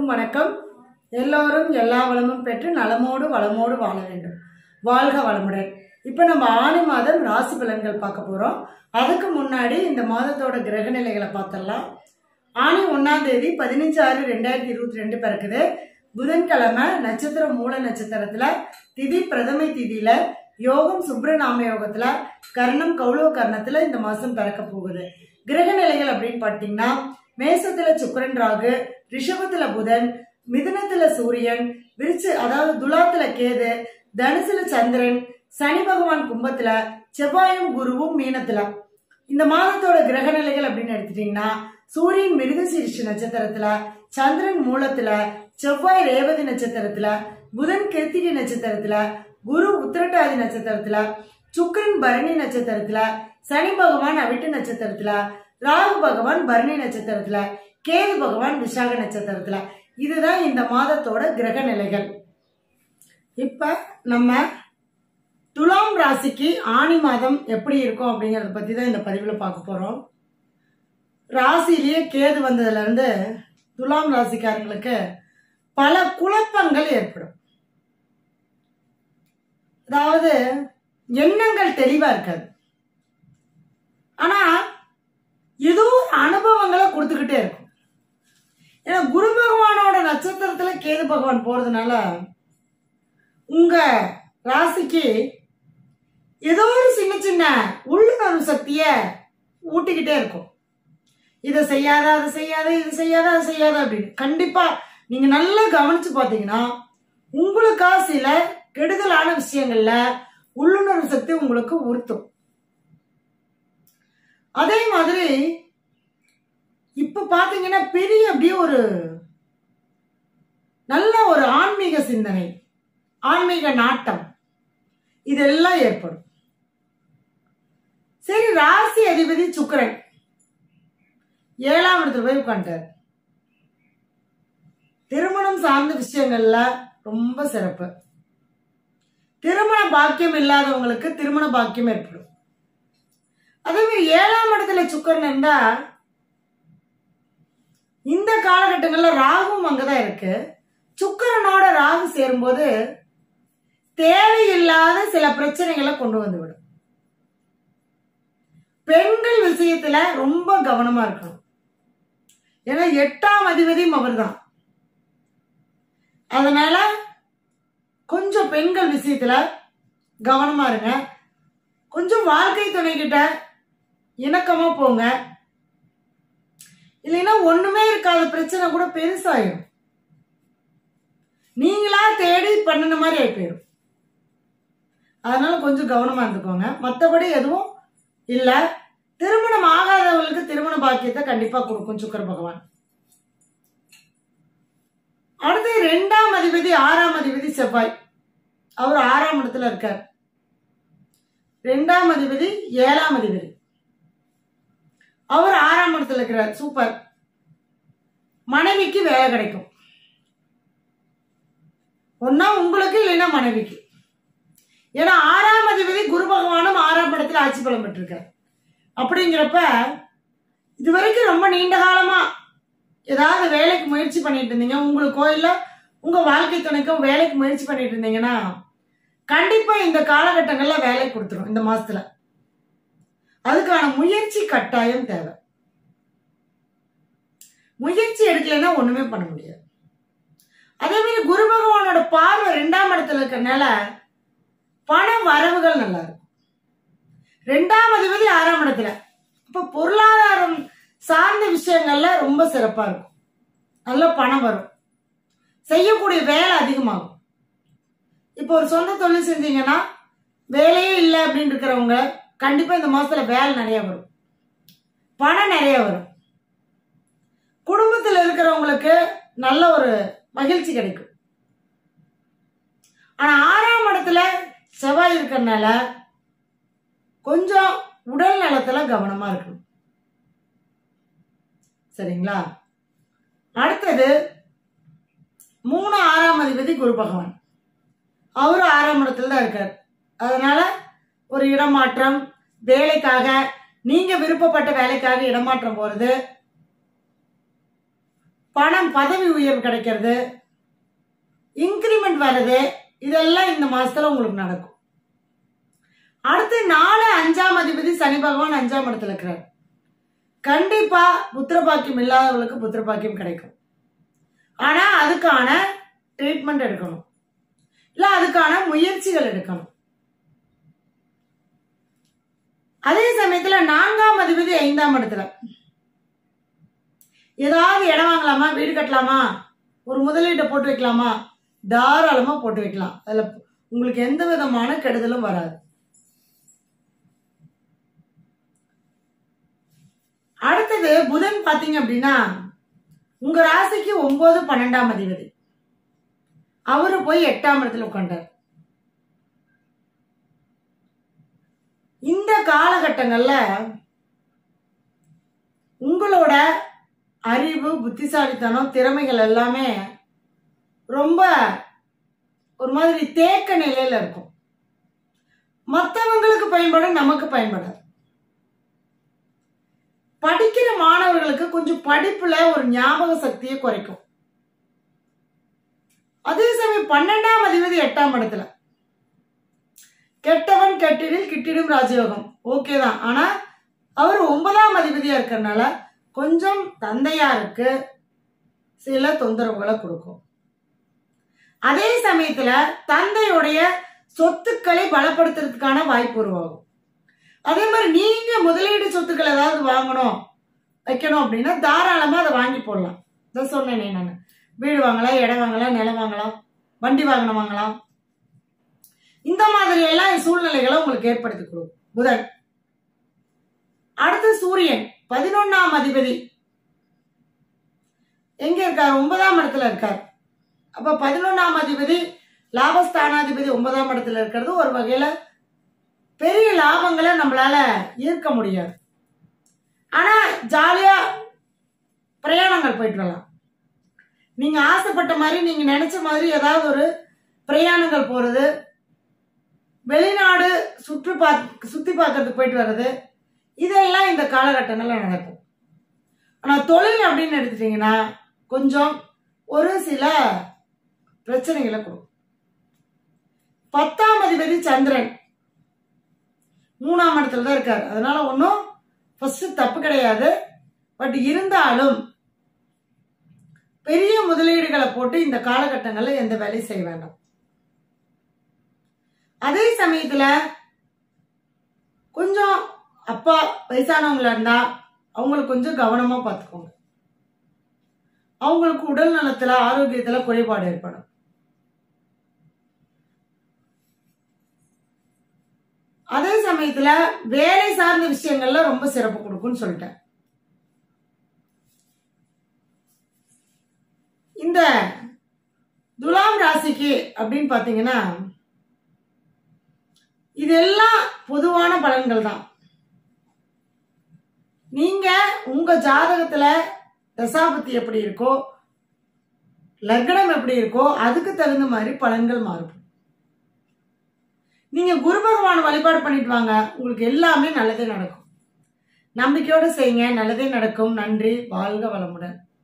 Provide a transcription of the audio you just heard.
அனைவருக்கும் வணக்கம் எல்லோரும் எல்லா வளமும் பெற்று நலமோடு வளமோடு வாழ வேண்டும் வாழ்க வளமுடன் இப்போ நம்ம ஆணி மாதம் ராசி பலன்கள் பார்க்க போகிறோம் அதுக்கு முன்னாடி இந்த மாதத்தோட கிரக நிலைகளை பார்த்தரலாம் ஆணி ஒன்றாம் தேதி பதினஞ்சு ஆறு ரெண்டாயிரத்தி இருபத்தி ரெண்டு பிறக்குது புதன்கிழமை நட்சத்திரம் மூல நட்சத்திரத்தில் திதி பிரதமை திதியில யோகம் சுப்ரநாம யோகத்தில் கர்ணம் கௌளவ கர்ணத்தில் இந்த மாதம் பிறக்க போகுது கிரக நிலைகள் அப்படின்னு பார்த்தீங்கன்னா மேசத்துல சுக்கிரன் ராகு ரிஷபத்துல புதன் மிதுனத்துல சூரியன் விருச்சு அதாவது துலாத்துல கேது தனுசுல சந்திரன் சனி பகவான் கும்பத்துல செவ்வாயும் குருவும் மீனத்துல இந்த மாதத்தோட கிரக நிலைகள் அப்படின்னு எடுத்துட்டீங்கன்னா சூரியன் மிருகசீரிஷ நட்சத்திரத்துல சந்திரன் மூலத்துல செவ்வாய் ரேவதி நட்சத்திரத்துல புதன் கிருத்திகை நட்சத்திரத்துல குரு உத்திரட்டாதி நட்சத்திரத்துல சுக்கிரன் பரணி நட்சத்திரத்துல சனி பகவான் அவிட்டு நட்சத்திரத்துல ராகு பகவான் பரணி நட்சத்திரத்துல கேது பகவான் விசாக நட்சத்திரத்துல இதுதான் இந்த மாதத்தோட கிரக நிலைகள் இப்ப நம்ம துலாம் ராசிக்கு ஆணி மாதம் எப்படி இருக்கும் அப்படிங்கறத பத்தி தான் இந்த பதிவுல பார்க்க போறோம் ராசியிலேயே கேது வந்ததுல இருந்து துலாம் ராசிக்காரங்களுக்கு பல குழப்பங்கள் ஏற்படும் அதாவது எண்ணங்கள் தெளிவா இருக்காது ஆனா ஏதோ ஒரு அனுபவங்களை கொடுத்துக்கிட்டே இருக்கும் ஏன்னா குரு பகவானோட நட்சத்திரத்துல கேது பகவான் போறதுனால உங்க ராசிக்கு ஏதோ ஒரு சின்ன சின்ன உள்ளுணர்வு சக்திய ஊட்டிக்கிட்டே இருக்கும் இதை செய்யாத அதை செய்யாத இது செய்யாத அதை செய்யாத அப்படின்னு கண்டிப்பா நீங்க நல்லா கவனிச்சு பார்த்தீங்கன்னா உங்களுக்கா சில கெடுதலான விஷயங்கள்ல உள்ளுணர்வு சக்தி உங்களுக்கு உறுத்தும் அதே மாதிரி இப்ப பாத்தீங்கன்னா பெரிய அப்படியே ஒரு நல்ல ஒரு ஆன்மீக சிந்தனை ஆன்மீக நாட்டம் இதெல்லாம் ஏற்படும் சரி ராசி அதிபதி சுக்கிரன் ஏழாம் இடத்துல போய் உட்காந்துட்டார் திருமணம் சார்ந்த விஷயங்கள்ல ரொம்ப சிறப்பு திருமண பாக்கியம் இல்லாதவங்களுக்கு திருமண பாக்கியம் ஏற்படும் அதே மாதிரி ஏழாம் இடத்துல சுக்கரன் இருந்தா இந்த காலகட்டங்கள்ல ராகுவும் அங்கதான் இருக்கு சுக்கரனோட ராகு சேரும்போது தேவையில்லாத சில பிரச்சனைகளை கொண்டு வந்து விடும் பெண்கள் விஷயத்துல ரொம்ப கவனமா இருக்கணும் ஏன்னா எட்டாம் அதிபதியும் அவர்தான் அதனால கொஞ்சம் பெண்கள் விஷயத்துல கவனமா இருங்க கொஞ்சம் வாழ்க்கை துணைக்கிட்ட இணக்கமா போங்க இல்லைன்னா ஒண்ணுமே இருக்காத பிரச்சனை கூட பெருசாயிடும் நீங்களா தேடி பண்ணின மாதிரி ஆகி போயிடும் அதனால கொஞ்சம் கவனமா இருந்துக்கோங்க மற்றபடி எதுவும் இல்ல திருமணம் ஆகாதவங்களுக்கு திருமண பாக்கியத்தை கண்டிப்பா கொடுக்கும் சுக்கர பகவான் அடுத்து ரெண்டாம் அதிபதி ஆறாம் அதிபதி செவ்வாய் அவர் ஆறாம் இடத்துல இருக்கார் ரெண்டாம் அதிபதி ஏழாம் அதிபதி அவர் ஆறாம் இடத்துல இருக்கிறார் சூப்பர் மனைவிக்கு வேலை கிடைக்கும் ஒன்னா உங்களுக்கு இல்லைன்னா மனைவிக்கு ஏன்னா ஆறாம் அதிபதி குரு பகவானும் ஆறாம் இடத்துல ஆட்சி பலம் பெற்றிருக்கார் அப்படிங்கிறப்ப இது வரைக்கும் ரொம்ப நீண்ட காலமா ஏதாவது வேலைக்கு முயற்சி பண்ணிட்டு இருந்தீங்க உங்களுக்கோ இல்ல உங்க வாழ்க்கை துணைக்கோ வேலைக்கு முயற்சி பண்ணிட்டு இருந்தீங்கன்னா கண்டிப்பா இந்த காலகட்டங்கள்ல வேலை கொடுத்துரும் இந்த மாசத்துல அதுக்கான முயற்சி கட்டாயம் தேவை முயற்சி எடுக்கலைன்னா ஒண்ணுமே பண்ண முடியாது அதே மாதிரி குரு பகவானோட பார்வை ரெண்டாம் இடத்துல இருக்கறனால பண வரவுகள் நல்லா இருக்கும் ரெண்டாம் அதிபதி ஆறாம் இடத்துல இப்ப பொருளாதாரம் சார்ந்த விஷயங்கள்ல ரொம்ப சிறப்பா இருக்கும் நல்ல பணம் வரும் செய்யக்கூடிய வேலை அதிகமாகும் இப்போ ஒரு சொந்த தொழில் செஞ்சீங்கன்னா வேலையே இல்லை அப்படின்னு இருக்கிறவங்க கண்டிப்பா இந்த மாசத்துல வேலை நிறைய வரும் பணம் நிறைய வரும் குடும்பத்தில் இருக்கிறவங்களுக்கு நல்ல ஒரு மகிழ்ச்சி கிடைக்கும் ஆனா ஆறாம் இடத்துல செவ்வாய் இருக்கிறதுனால கொஞ்சம் உடல் நலத்துல கவனமா இருக்கணும் சரிங்களா அடுத்தது மூணு ஆறாம் அதிபதி குரு பகவான் அவரு ஆறாம் இடத்துல தான் இருக்கார் அதனால ஒரு இடமாற்றம் வேலைக்காக நீங்க விருப்பப்பட்ட வேலைக்காக இடமாற்றம் போறது பணம் பதவி உயர்வு கிடைக்கிறது இன்க்ரிமெண்ட் வர்றது இதெல்லாம் இந்த மாசத்துல உங்களுக்கு நடக்கும் அடுத்து நாலு அஞ்சாம் அதிபதி சனி பகவான் அஞ்சாம் இடத்துல இருக்கிறார் கண்டிப்பா புத்திரபாக்கியம் இல்லாதவங்களுக்கு புத்திரபாக்கியம் கிடைக்கும் ஆனா அதுக்கான ட்ரீட்மெண்ட் எடுக்கணும் இல்ல அதுக்கான முயற்சிகள் எடுக்கணும் அதே சமயத்துல நான்காம் அதிபதி ஐந்தாம் இடத்துல ஏதாவது இடம் வாங்கலாமா வீடு கட்டலாமா ஒரு முதலீட்டை போட்டு வைக்கலாமா தாராளமா போட்டு வைக்கலாம் அதுல உங்களுக்கு எந்த விதமான கெடுதலும் வராது அடுத்தது புதன் பாத்தீங்க அப்படின்னா உங்க ராசிக்கு ஒன்பது பன்னெண்டாம் அதிபதி அவரு போய் எட்டாம் இடத்துல உட்காண்டார் இந்த காலகட்டங்கள்ல உங்களோட அறிவு புத்திசாலித்தனம் திறமைகள் எல்லாமே ரொம்ப ஒரு மாதிரி தேக்க நிலையில இருக்கும் மற்றவங்களுக்கு பயன்படும் நமக்கு பயன்படாது படிக்கிற மாணவர்களுக்கு கொஞ்சம் படிப்புல ஒரு ஞாபக சக்தியை குறைக்கும் அதே சமயம் பன்னெண்டாம் அதிபதி எட்டாம் இடத்துல கெட்டவன் கெட்டிடில் கிட்டிடும் ராஜயோகம் ஓகே தான் ஆனா அவர் ஒன்பதாம் அதிபதியா இருக்கறனால கொஞ்சம் தந்தையாருக்கு சில தொந்தரவுகளை கொடுக்கும் அதே சமயத்துல தந்தையுடைய சொத்துக்களை பலப்படுத்துறதுக்கான வாய்ப்பு உருவாகும் அதே மாதிரி நீங்க முதலீடு சொத்துக்கள் ஏதாவது வாங்கணும் வைக்கணும் அப்படின்னா தாராளமா அதை வாங்கி போடலாம் இதை சொன்னேனே நான் வீடு வாங்கலாம் இடம் வாங்கலாம் நிலம் வாங்கலாம் வண்டி வாகனம் வாங்கலாம் இந்த மாதிரி எல்லாம் சூழ்நிலைகளை உங்களுக்கு ஏற்படுத்தி கொடுக்கும் புதன் அடுத்து சூரியன் பதினொன்னாம் அதிபதி எங்க இருக்கார் ஒன்பதாம் இடத்துல இருக்கார் அப்ப பதினொன்னாம் அதிபதி லாபஸ்தானாதிபதி ஒன்பதாம் இடத்துல இருக்கிறது ஒரு வகையில பெரிய லாபங்களை நம்மளால ஈர்க்க முடியாது ஆனா ஜாலியா பிரயாணங்கள் போயிட்டு வரலாம் நீங்க ஆசைப்பட்ட மாதிரி நீங்க நினைச்ச மாதிரி ஏதாவது ஒரு பிரயாணங்கள் போறது வெளிநாடு சுற்று பார்க்க சுத்தி பார்க்கறதுக்கு போயிட்டு வர்றது இதெல்லாம் இந்த காலகட்டங்கள்ல நடக்கும் ஆனா தொழில் அப்படின்னு எடுத்துட்டீங்கன்னா கொஞ்சம் ஒரு சில பிரச்சனைகளை கொடுக்கும் பத்தாம் அதிபதி சந்திரன் மூணாம் இடத்துல தான் இருக்காரு அதனால ஒன்றும் ஃபர்ஸ்ட் தப்பு கிடையாது பட் இருந்தாலும் பெரிய முதலீடுகளை போட்டு இந்த காலகட்டங்களில் எந்த வேலையும் செய்ய வேண்டாம் அதே சமயத்துல கொஞ்சம் அப்பா வயசானவங்களா இருந்தா அவங்களுக்கு கொஞ்சம் கவனமா பார்த்துக்கோங்க அவங்களுக்கு உடல் நலத்துல ஆரோக்கியத்துல குறைபாடு ஏற்படும் அதே சமயத்துல வேலை சார்ந்த விஷயங்கள்ல ரொம்ப சிறப்பு கொடுக்கும்னு சொல்லிட்டேன் இந்த துலாம் ராசிக்கு அப்படின்னு பாத்தீங்கன்னா இதெல்லாம் பொதுவான பலன்கள் தான் நீங்க உங்க ஜாதகத்துல தசாபத்தி எப்படி இருக்கோ லக்னம் எப்படி இருக்கோ அதுக்கு தகுந்த மாதிரி பலன்கள் மாறும் நீங்க குரு பகவான் வழிபாடு பண்ணிட்டு வாங்க உங்களுக்கு எல்லாமே நல்லதே நடக்கும் நம்பிக்கையோட செய்யுங்க நல்லதே நடக்கும் நன்றி வாழ்க வளமுடன்